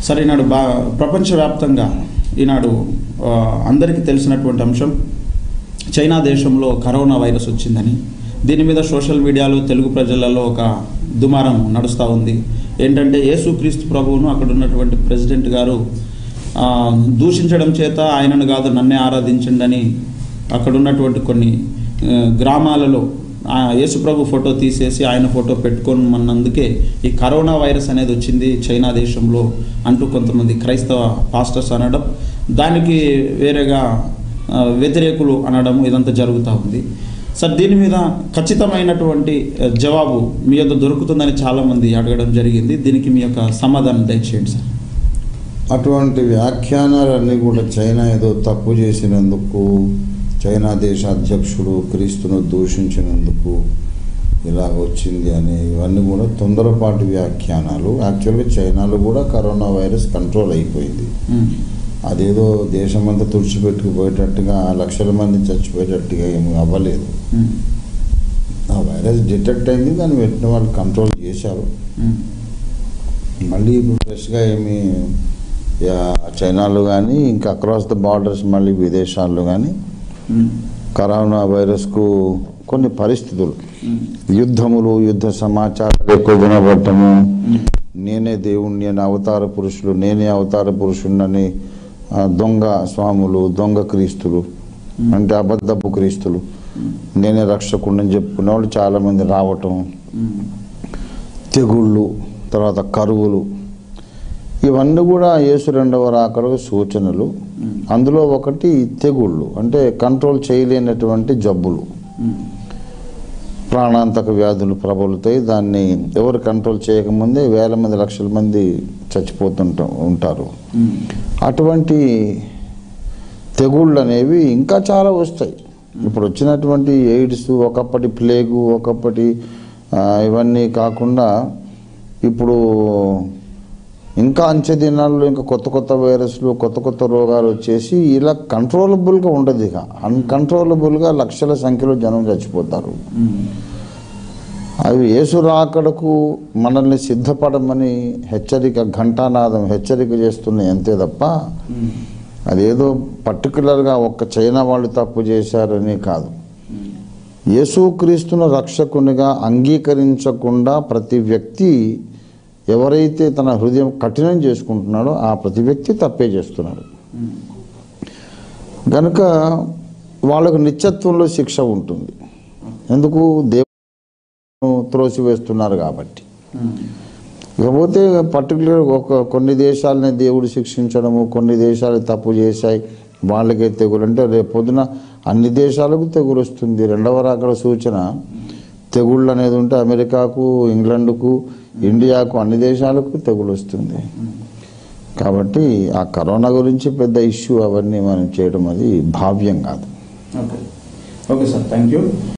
సరే ఈనాడు బా ప్రపంచవ్యాప్తంగా ఈనాడు ఆ, అందరికీ తెలిసినటువంటి అంశం చైనా దేశంలో కరోనా వైరస్ వచ్చిందని దీని మీద సోషల్ మీడియాలో తెలుగు ప్రజలలో ఒక దుమారం నడుస్తూ ఉంది ఏంటంటే యేసుక్రీస్తు ప్రభువును అక్కడ ఉన్నటువంటి ప్రెసిడెంట్ గారు ఆ, దూషించడం చేత ఆయనను కాదు నన్నే ఆరాధించండి అని అక్కడ ఉన్నటువంటి కొన్ని ఆ, గ్రామాలలో ఆ యేసుప్రభు ఫోటో తీసేసి ఆయన ఫోటో పెట్టుకోమన్నందుకే ఈ కరోనా వైరస్ అనేది వచ్చింది చైనా దేశంలో అంటూ కొంతమంది క్రైస్తవ పాస్టర్స్ అనడం దానికి వేరేగా ఆ, వ్యతిరేకులు అనడం ఇదంతా జరుగుతూ ఉంది సార్ దీని మీద ఖచ్చితమైనటువంటి ఆ, జవాబు మీ యొద్ద దొరుకుతుందని చాలామంది అడగడం జరిగింది దీనికి మీ యొక్క సమాధానం దయచేయండి సార్ అటువంటి వ్యాఖ్యానాలన్నీ కూడా చైనా ఏదో తప్పు చేసినందుకు చైనా దేశ అధ్యక్షుడు క్రీస్తును దూషించినందుకు ఇలాగ వచ్చింది అని ఇవన్నీ కూడా తొందరపాటు వ్యాఖ్యానాలు యాక్చువల్గా చైనాలో కూడా కరోనా వైరస్ కంట్రోల్ అయిపోయింది ఉమ్, అదేదో దేశమంతా తుడిచిపెట్టుకుపోయేటట్టుగా లక్షల మంది చచ్చిపోయేటట్టుగా ఏమి అవ్వలేదు ఉమ్, ఆ వైరస్ డిటెక్ట్ అయింది దాన్ని వెంటనే వాళ్ళు కంట్రోల్ చేశారు ఉమ్, మళ్ళీ ఇప్పుడు ఫ్రెష్గా ఏమి యా, చైనాలో కానీ ఇంకా అక్రాస్ ద బార్డర్స్ మళ్ళీ విదేశాల్లో కానీ ఉమ్, కరోనా వైరస్కు కొన్ని పరిస్థితులు ఉమ్, యుద్ధములు యుద్ధ సమాచారాలు ఎక్కువ వినబడటము ఉమ్, నేనే దేవుణ్ణి అని అవతార పురుషులు నేనే అవతార పురుషుణ్ణని ఆ, దొంగ స్వాములు దొంగ క్రీస్తులు అంటే అబద్ధపు క్రీస్తులు నేనే రక్షకుడిని చెప్పుకునే వాళ్ళు చాలామంది రావటం ఉమ్, తెగుళ్ళు తర్వాత కరువులు ఇవన్నీ కూడా యేసు రెండవ రాకడకు సూచనలు ఉమ్, అందులో ఒకటి తెగుళ్ళు అంటే కంట్రోల్ చేయలేనటువంటి జబ్బులు ఉమ్, ప్రాణాంతక వ్యాధులు ప్రబలుతాయి దాన్ని ఎవరు కంట్రోల్ చేయకముందే వేల మంది లక్షల మంది చచ్చిపోతుంటా ఉంటారు ఉమ్, అటువంటి తెగుళ్ళు అనేవి ఇంకా చాలా వస్తాయి ఇప్పుడు వచ్చినటువంటి ఎయిడ్స్ ఒకప్పటి ప్లేగు ఒకప్పటి ఆ, ఇవన్నీ కాకుండా ఇప్పుడు ఇంకా అంచె దినాల్లో ఇంకా కొత్త కొత్త వైరస్లు కొత్త కొత్త రోగాలు వచ్చేసి ఇలా కంట్రోలబుల్గా ఉండదు ఇక అన్కంట్రోలబుల్గా లక్షల సంఖ్యలో జనం చచ్చిపోతారు ఉమ్, అవి యేసు రాకడకు మనల్ని సిద్ధపడమని హెచ్చరిక ఘంటానాదం హెచ్చరిక చేస్తున్నాయి అంతే తప్ప ఉమ్, అదేదో పర్టికులర్గా ఒక్క చైనా వాళ్ళు తప్పు చేశారని కాదు ఉమ్, యేసుక్రీస్తును రక్షకునిగా అంగీకరించకుండా ప్రతి వ్యక్తి ఎవరైతే తన హృదయం కఠినం చేసుకుంటున్నాడో ఆ ప్రతి వ్యక్తి తప్పే చేస్తున్నాడు ఉమ్, కనుక వాళ్ళకు నిత్యత్వంలో శిక్ష ఉంటుంది ఎందుకు దేవుడు త్రోసివేస్తున్నారు కాబట్టి ఉమ్, ఇకపోతే పర్టికులర్ ఒక కొన్ని దేశాలని దేవుడు శిక్షించడము కొన్ని దేశాలు తప్పు చేశాయి వాళ్ళకే తెగులు అంటే రేపు పొద్దున అన్ని దేశాలకు తెగులు వస్తుంది రెండవ రాకడ సూచన తెగుళ్ళు అనేది ఉంటే అమెరికాకు ఇంగ్లాండ్కు ఇండియాకు అన్ని దేశాలకు తెగులు వస్తుంది కాబట్టి ఆ కరోనా గురించి పెద్ద ఇష్యూ అవన్నీ మనం చేయడం అది భావ్యం కాదు okay okay sir thank you